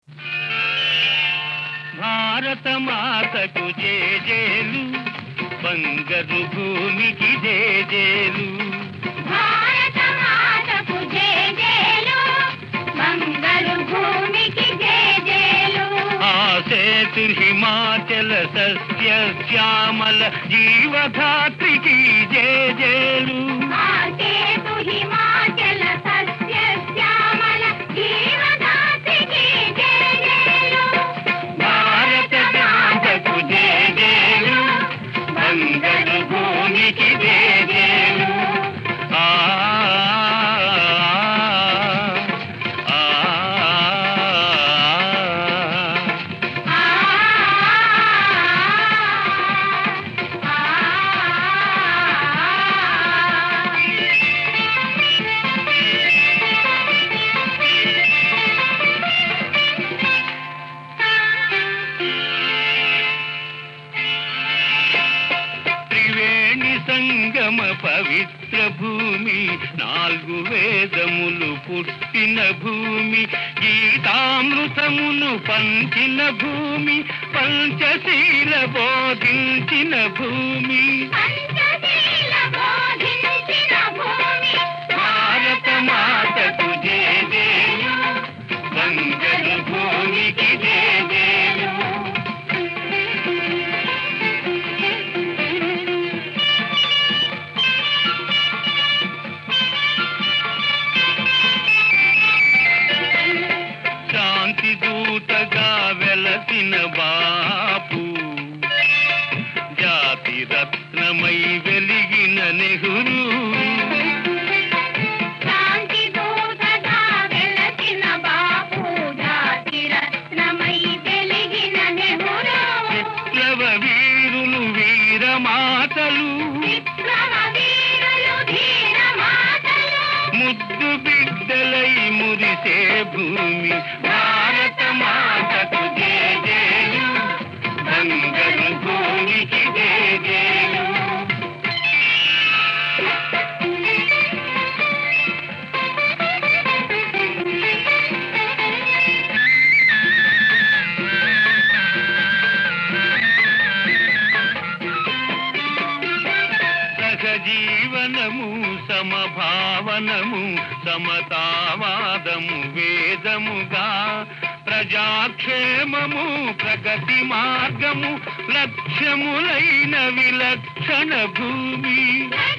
భారత మాతకు జేజేలు బంగారు భూమికి జేజేలు భారత మాతకు జేజేలు మంగళ భూమికి జేజేలు ఆ సేతు హిమాచల సస్య శ్యామల జీవధాత్రికి జేజేలు ఆ సేతు హిమాచల సస్య శ్యామల జీవదాత్రికి జేజేలు భారత మాతకు జేజేలు బంగారు భూమికి జేజేలు ఆ ఆ, ఆ. త్రివేణి సంగమ పవిత్ర భూమి నాలుగు వేదములు పుట్టిన భూమి గీతామృతమును పంచిన భూమి పంచశీల బోధించిన భూమి పంచశీల బోధించిన భూమి భారత మాతకు జేజేలు బంగారు భూమికి జేజేలు శాంతి దూతగా వెలసిన బాపు జాతి రత్నమై వెలిగిన నెహ్రూ శాంతి దూతగా వెలసిన బాపు జాతి రత్నమై వెలిగిన నెహ్రూ విప్లవ వీరులు వీరమాతలు విప్లవ వీరులు ధీర మాతలు ముద్దు బిడ్డలై మురిసే భూమి భారత మాతకు జేజేలు బంగారు భూమికి జేజేలు సహజీవనము సమభావనము సమతావాదము వేదముగా ప్రజాక్షేమము ప్రగతి మార్గము లక్ష్యములైన విలక్షణ భూమి లక్ష్య